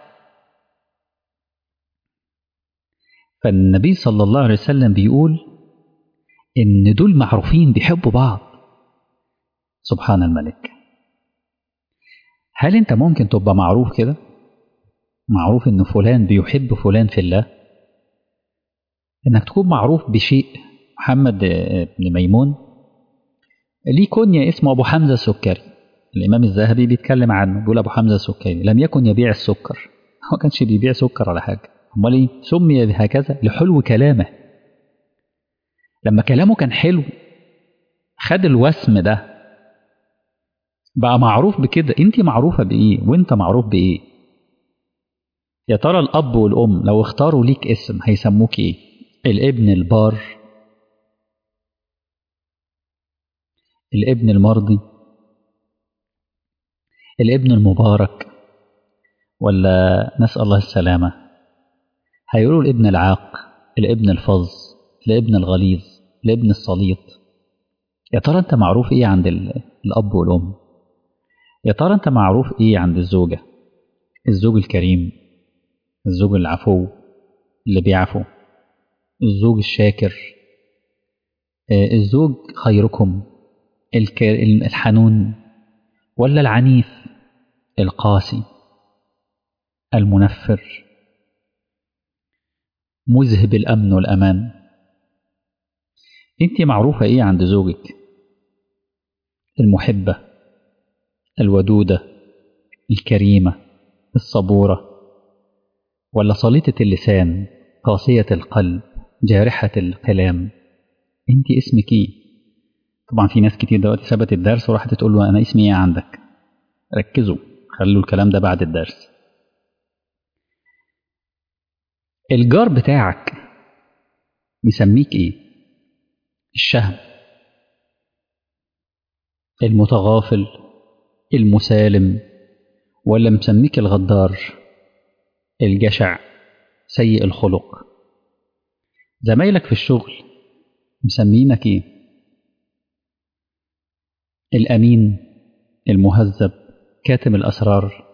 فالنبي صلى الله عليه وسلم بيقول ان دول معروفين بيحبوا بعض سبحان الملك هل انت ممكن تبقى معروف كده معروف ان فلان بيحب فلان في الله انك تكون معروف بشيء محمد بن ميمون ليه كنية اسمه أبو حمزة السكري الإمام الذهبي بيتكلم عنه بيقول أبو حمزة السكري لم يكن يبيع السكر هو ما كانش بيبيع سكر ولا حاجة أمال إيه سمي هكذا لحلو كلامه لما كلامه كان حلو خد الوسم ده بقى معروف بكده انت معروفة بإيه وانت معروف بإيه يا ترى الأب والأم لو اختاروا ليك اسم هيسموك إيه الابن البار الابن المرضي الابن المبارك ولا نسأل الله السلامة هيقولوا الابن العاق الابن الفظ الابن الغليظ الابن السليط يا ترى انت معروف ايه عند الاب والام يا ترى انت معروف ايه عند الزوجة الزوج الكريم الزوج العفو اللي بيعفو الزوج الشاكر الزوج خيركم الحنون ولا العنيف القاسي المنفر مذهب الأمن والأمان أنت معروفة إيه عند زوجك المحبة الودودة الكريمة الصبورة ولا صليطة اللسان قاسية القلب جارحة الكلام أنت اسمك إيه طبعا في ناس كتير دلوقتي سابت الدرس وراحت تقول له انا اسمي ايه عندك ركزوا خلوا الكلام ده بعد الدرس الجار بتاعك بيسميك ايه الشهم المتغافل المسالم ولا مسميك الغدار الجشع سيء الخلق زمايلك في الشغل مسمينك ايه الأمين المهذب كاتم الأسرار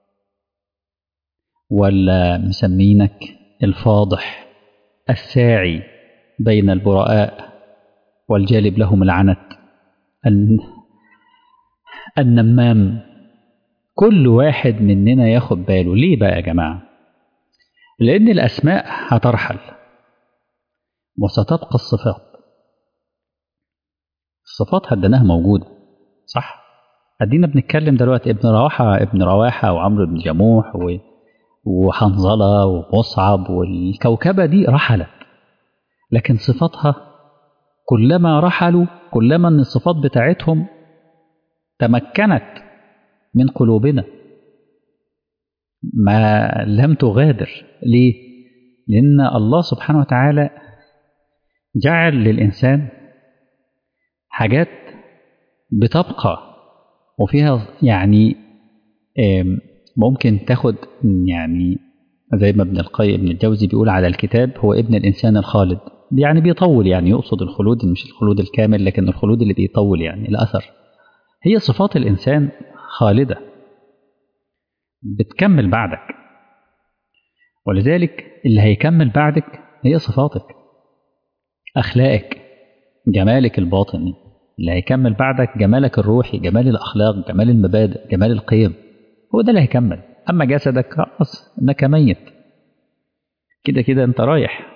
ولا مسمينك الفاضح الساعي بين البراء والجالب لهم العنت النمام كل واحد مننا ياخد باله ليه بقى يا جماعة لأن الأسماء هترحل وستبقى الصفات الصفات هدناها موجودة صح ادينا بنتكلم دلوقتي ابن رواحة ابن رواحة وعمرو بن جموح و... وحنظلة ومصعب والكوكبة دي رحلت لكن صفاتها كلما رحلوا كلما ان الصفات بتاعتهم تمكنت من قلوبنا ما لم تغادر ليه لان الله سبحانه وتعالى جعل للانسان حاجات بتبقى وفيها يعني ممكن تاخد يعني زي ما ابن القيم ابن الجوزي بيقول على الكتاب هو ابن الإنسان الخالد يعني بيطول يعني يقصد الخلود مش الخلود الكامل لكن الخلود اللي بيطول يعني الأثر هي صفات الإنسان خالدة بتكمل بعدك ولذلك اللي هيكمل بعدك هي صفاتك أخلاقك جمالك الباطني اللي هيكمل بعدك جمالك الروحي جمال الأخلاق جمال المبادئ جمال القيم هو ده اللي هيكمل أما جسدك خلاص إنك ميت كده كده أنت رايح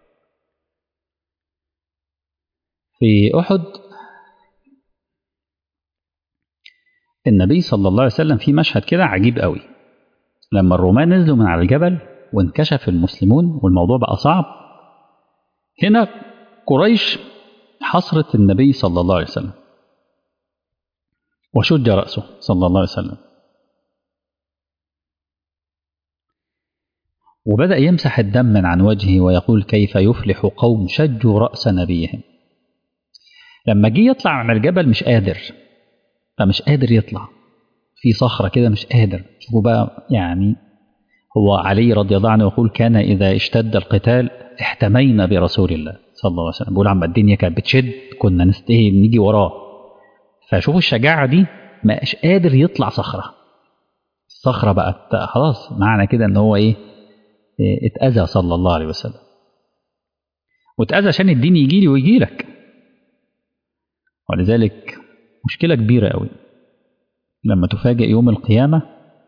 في أحد النبي صلى الله عليه وسلم في مشهد كده عجيب قوي لما الرومان نزلوا من على الجبل وانكشف المسلمون والموضوع بقى صعب هنا قريش حصرت النبي صلى الله عليه وسلم وشج رأسه صلى الله عليه وسلم وبدأ يمسح الدم من عن وجهه ويقول كيف يفلح قوم شجوا رأس نبيهم لما جه يطلع من الجبل مش قادر فمش قادر يطلع في صخرة كده مش قادر شوفوا بقى يعني هو علي رضي الله عنه يقول كان إذا اشتد القتال احتمينا برسول الله صلى الله عليه وسلم بيقول عما الدنيا كانت بتشد كنا نستهي نيجي وراه فشوفوا الشجاعة دي مش قادر يطلع صخرة الصخرة بقت خلاص معنى كده ان هو ايه اتأذى صلى الله عليه وسلم واتأذى عشان الدين يجي لي ويجي لك ولذلك مشكلة كبيرة قوي لما تفاجئ يوم القيامة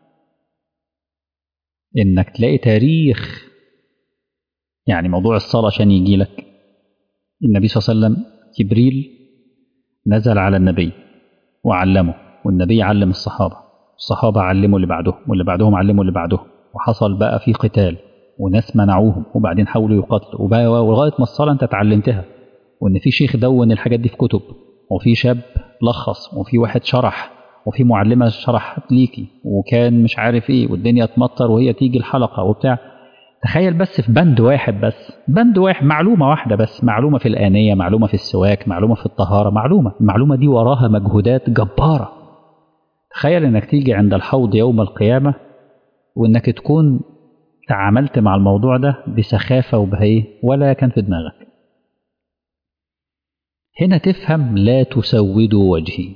انك تلاقي تاريخ يعني موضوع الصلاة عشان يجي لك النبي صلى الله عليه وسلم جبريل نزل على النبي وعلمه والنبي علم الصحابة الصحابة علموا اللي بعدهم واللي بعدهم علموا اللي بعدهم وحصل بقى في قتال وناس منعوهم وبعدين حاولوا يقاتلوا وبقى ولغاية ما الصلاة انت اتعلمتها وان في شيخ دون الحاجات دي في كتب وفي شاب لخص وفي واحد شرح وفي معلمة شرحت ليكي وكان مش عارف ايه والدنيا تمطر وهي تيجي الحلقة وبتاع تخيل بس في بند واحد بس بند واحد معلومة واحدة بس معلومة في الآنية معلومة في السواك معلومة في الطهارة معلومة المعلومة دي وراها مجهودات جبارة تخيل انك تيجي عند الحوض يوم القيامة وانك تكون تعاملت مع الموضوع ده بسخافة وبهيه ولا كان في دماغك هنا تفهم لا تسودوا وجهي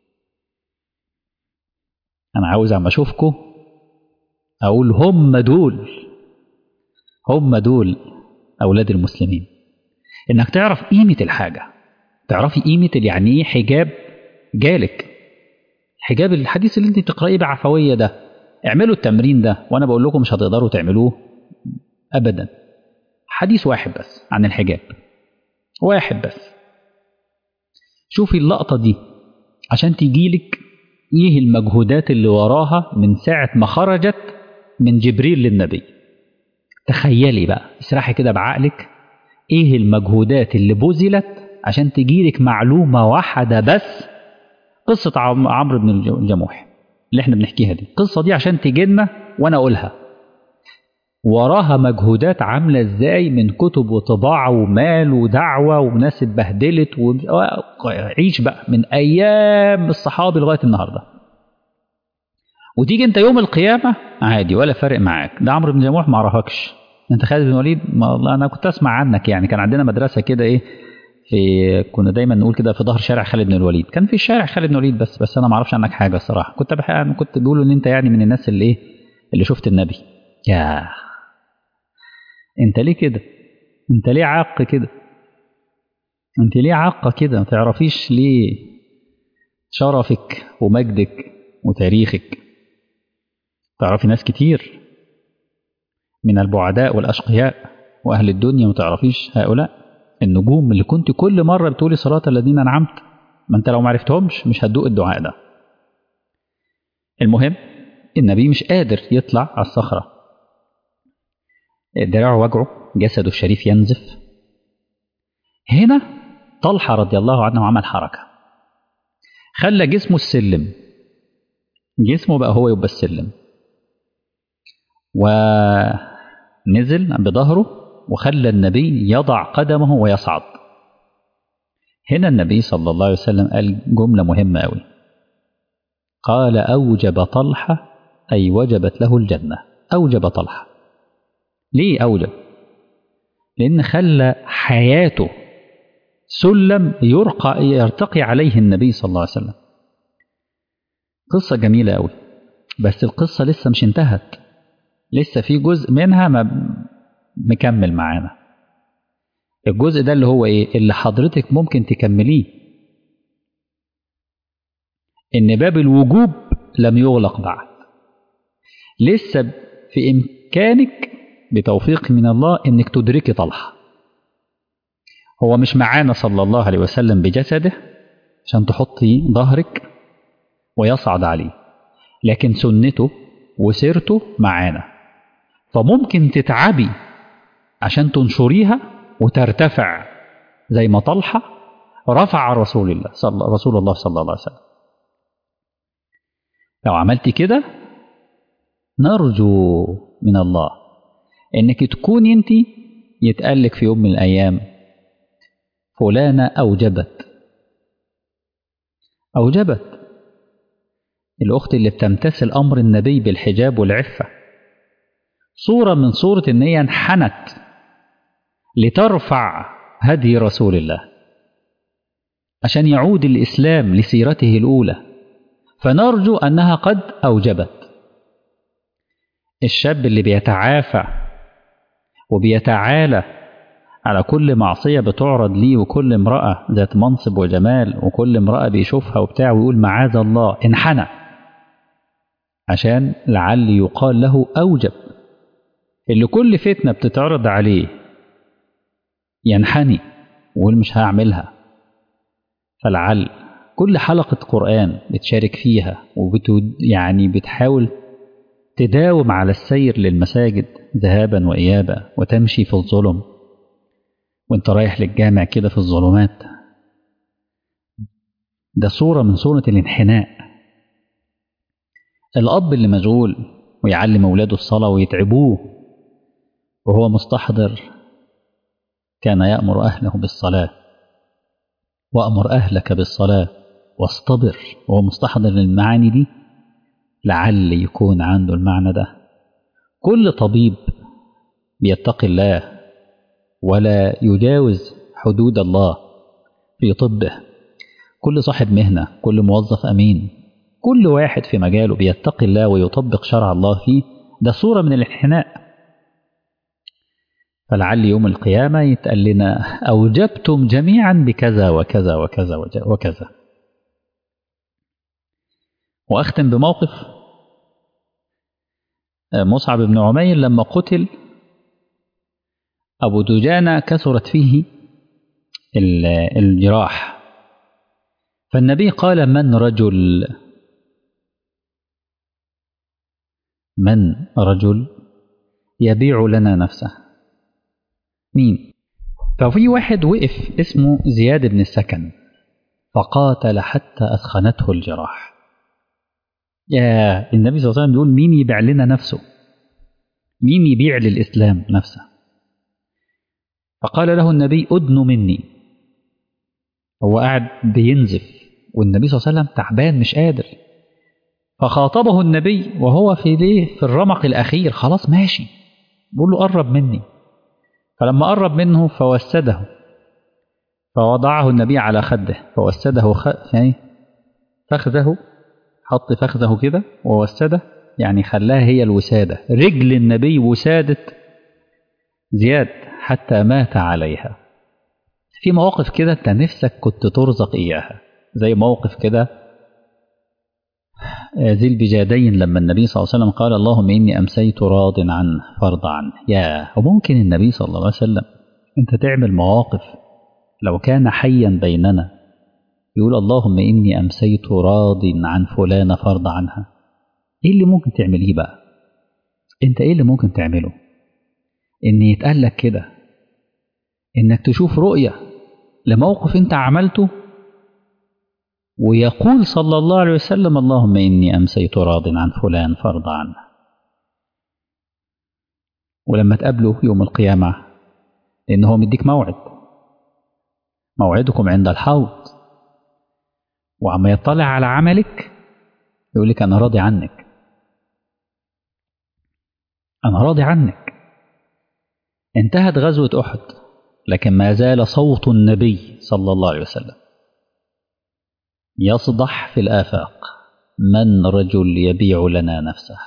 انا عاوز عم اشوفكم اقول هم دول هم دول اولاد المسلمين انك تعرف قيمة الحاجة تعرفي قيمة يعني ايه حجاب جالك حجاب الحديث اللي انت بتقرأيه بعفوية ده اعملوا التمرين ده وانا بقول لكم مش هتقدروا تعملوه ابدا حديث واحد بس عن الحجاب واحد بس شوفي اللقطة دي عشان تجيلك ايه المجهودات اللي وراها من ساعة ما خرجت من جبريل للنبي تخيلي بقى اسرحي كده بعقلك ايه المجهودات اللي بذلت عشان تجيلك معلومة واحدة بس قصة عمرو بن الجموح اللي احنا بنحكيها دي القصة دي عشان تجينا وانا اقولها وراها مجهودات عاملة ازاي من كتب وطباعة ومال ودعوة وناس اتبهدلت وعيش بقى من ايام الصحابي لغاية النهاردة وتيجي انت يوم القيامة عادي ولا فارق معاك ده عمرو بن جموح ما عرفكش انت خالد بن وليد ما والله انا كنت اسمع عنك يعني كان عندنا مدرسة كده ايه في كنا دايما نقول كده في ظهر شارع خالد بن الوليد كان في شارع خالد بن الوليد بس بس انا ما اعرفش عنك حاجه الصراحه كنت بحق كنت بيقولوا ان انت يعني من الناس اللي ايه اللي شفت النبي يا انت ليه كده انت ليه عاق كده انت ليه عاقه كده ما تعرفيش ليه شرفك ومجدك وتاريخك تعرفي ناس كتير من البعداء والاشقياء واهل الدنيا ما تعرفيش هؤلاء النجوم اللي كنت كل مرة بتقولي صلاة الذين أنعمت ما أنت لو ما عرفتهمش مش هتدوق الدعاء ده المهم النبي مش قادر يطلع على الصخرة دراعه وجعه جسده الشريف ينزف هنا طلحة رضي الله عنه عمل حركة خلى جسمه السلم جسمه بقى هو يبقى السلم ونزل بظهره وخلى النبي يضع قدمه ويصعد هنا النبي صلى الله عليه وسلم قال جملة مهمة أوي قال أوجب طلحة أي وجبت له الجنة أوجب طلحة ليه أوجب لأن خلى حياته سلم يرقى يرتقي عليه النبي صلى الله عليه وسلم قصة جميلة أوي بس القصة لسه مش انتهت لسه في جزء منها ما مكمل معانا الجزء ده اللي هو ايه اللي حضرتك ممكن تكمليه ان باب الوجوب لم يغلق بعد لسه في امكانك بتوفيق من الله انك تدركي طلحه هو مش معانا صلى الله عليه وسلم بجسده عشان تحطي ظهرك ويصعد عليه لكن سنته وسيرته معانا فممكن تتعبي عشان تنشريها وترتفع زي ما طلحة رفع رسول الله صلى رسول الله صلى الله عليه وسلم لو عملتي كده نرجو من الله انك تكوني انت يتقالك في يوم من الايام فلانة اوجبت اوجبت الأخت اللي بتمتثل أمر النبي بالحجاب والعفة صورة من صورة إن هي انحنت لترفع هدي رسول الله عشان يعود الإسلام لسيرته الأولى فنرجو أنها قد أوجبت الشاب اللي بيتعافى وبيتعالى على كل معصية بتعرض ليه وكل امرأة ذات منصب وجمال وكل امرأة بيشوفها وبتاع ويقول معاذ الله انحنى عشان لعل يقال له أوجب اللي كل فتنة بتتعرض عليه ينحني ويقول مش هعملها فلعل كل حلقة قرآن بتشارك فيها وبت يعني بتحاول تداوم على السير للمساجد ذهابا وإيابا وتمشي في الظلم وانت رايح للجامع كده في الظلمات ده صورة من صورة الانحناء الأب اللي مشغول ويعلم أولاده الصلاة ويتعبوه وهو مستحضر كان يأمر أهله بالصلاة وأمر أهلك بالصلاة واصطبر وهو مستحضر المعاني دي لعل يكون عنده المعنى ده كل طبيب بيتقي الله ولا يجاوز حدود الله في طبه كل صاحب مهنة كل موظف أمين كل واحد في مجاله بيتقي الله ويطبق شرع الله فيه ده صورة من الانحناء فلعل يوم القيامة يتقال لنا أوجبتم جميعا بكذا وكذا وكذا وكذا وأختم بموقف مصعب بن عمير لما قتل أبو دجانة كثرت فيه الجراح فالنبي قال من رجل من رجل يبيع لنا نفسه مين ففي واحد وقف اسمه زياد بن السكن فقاتل حتى أثخنته الجراح يا النبي صلى الله عليه وسلم بيقول مين يبيع لنا نفسه مين يبيع للإسلام نفسه فقال له النبي أدن مني هو قاعد بينزف والنبي صلى الله عليه وسلم تعبان مش قادر فخاطبه النبي وهو في ليه في الرمق الأخير خلاص ماشي بيقول له قرب مني فلما قرب منه فوسده فوضعه النبي على خده فوسده خ... يعني فخذه حط فخذه كده ووسده يعني خلاها هي الوسادة رجل النبي وسادة زياد حتى مات عليها في مواقف كده انت نفسك كنت ترزق اياها زي موقف كده ذي البجادين لما النبي صلى الله عليه وسلم قال اللهم إني أمسيت راض عنه فرض عنه يا وممكن النبي صلى الله عليه وسلم أنت تعمل مواقف لو كان حيا بيننا يقول اللهم إني أمسيت راض عن فلانة فرض عنها إيه اللي ممكن تعمليه بقى أنت إيه اللي ممكن تعمله إن يتقال لك كده إنك تشوف رؤية لموقف أنت عملته ويقول صلى الله عليه وسلم اللهم إني أمسيت راض عن فلان فرض عنه ولما تقابله يوم القيامة لأن هو مديك موعد موعدكم عند الحوض وعما يطلع على عملك يقول لك أنا راضي عنك أنا راضي عنك انتهت غزوة أحد لكن ما زال صوت النبي صلى الله عليه وسلم يصدح في الآفاق من رجل يبيع لنا نفسه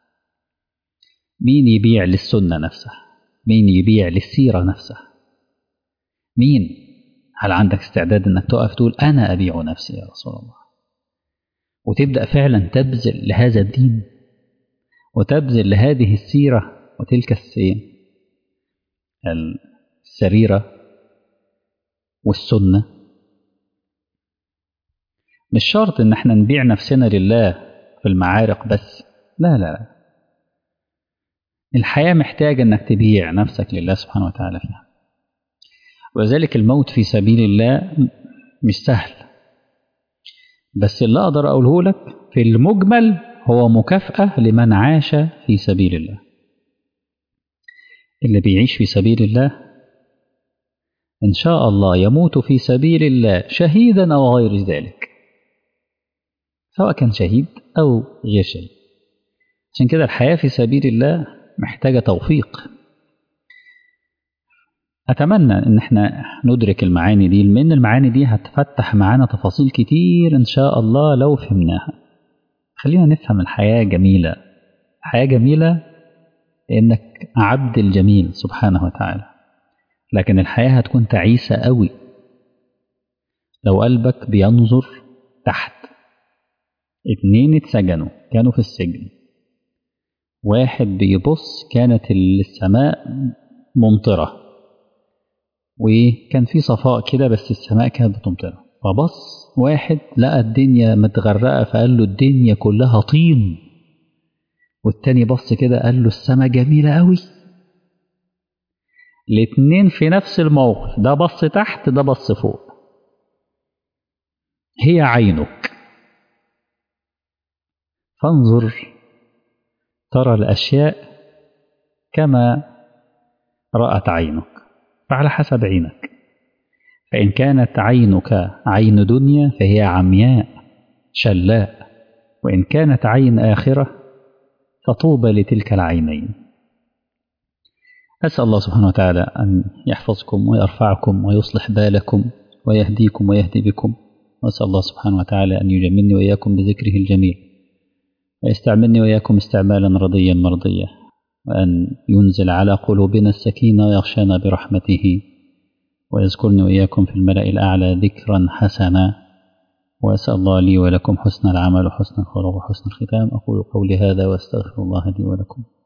مين يبيع للسنة نفسه مين يبيع للسيرة نفسه مين هل عندك استعداد انك تقف تقول انا ابيع نفسي يا رسول الله وتبدأ فعلا تبذل لهذا الدين وتبذل لهذه السيرة وتلك السريرة والسنة مش شرط ان احنا نبيع نفسنا لله في المعارك بس لا لا الحياة محتاجة انك تبيع نفسك لله سبحانه وتعالى فيها وذلك الموت في سبيل الله مش سهل بس اللي اقدر اقوله لك في المجمل هو مكافأة لمن عاش في سبيل الله اللي بيعيش في سبيل الله إن شاء الله يموت في سبيل الله شهيدا أو غير ذلك سواء كان شهيد أو غير شهيد عشان كده الحياة في سبيل الله محتاجة توفيق أتمنى إن احنا ندرك المعاني دي لأن المعاني دي هتفتح معانا تفاصيل كتير إن شاء الله لو فهمناها خلينا نفهم الحياة جميلة الحياة جميلة لأنك عبد الجميل سبحانه وتعالى لكن الحياة هتكون تعيسة قوي لو قلبك بينظر تحت اتنين اتسجنوا كانوا في السجن واحد بيبص كانت السماء ممطرة وكان في صفاء كده بس السماء كانت بتمطر فبص واحد لقى الدنيا متغرقة فقال له الدنيا كلها طين والتاني بص كده قال له السماء جميلة قوي الاتنين في نفس الموقف ده بص تحت ده بص فوق هي عينك فانظر ترى الأشياء كما رأت عينك فعلى حسب عينك فإن كانت عينك عين دنيا فهي عمياء شلاء وإن كانت عين آخرة فطوبى لتلك العينين أسأل الله سبحانه وتعالى أن يحفظكم ويرفعكم ويصلح بالكم ويهديكم ويهدي بكم وأسأل الله سبحانه وتعالى أن يجملني وإياكم بذكره الجميل ويستعملني وإياكم استعمالا رضيا مرضيا وأن ينزل على قلوبنا السكينة ويغشانا برحمته ويذكرني وإياكم في الملأ الأعلى ذكرا حسنا وأسأل الله لي ولكم حسن العمل وحسن الخلق وحسن الختام أقول قولي هذا وأستغفر الله لي ولكم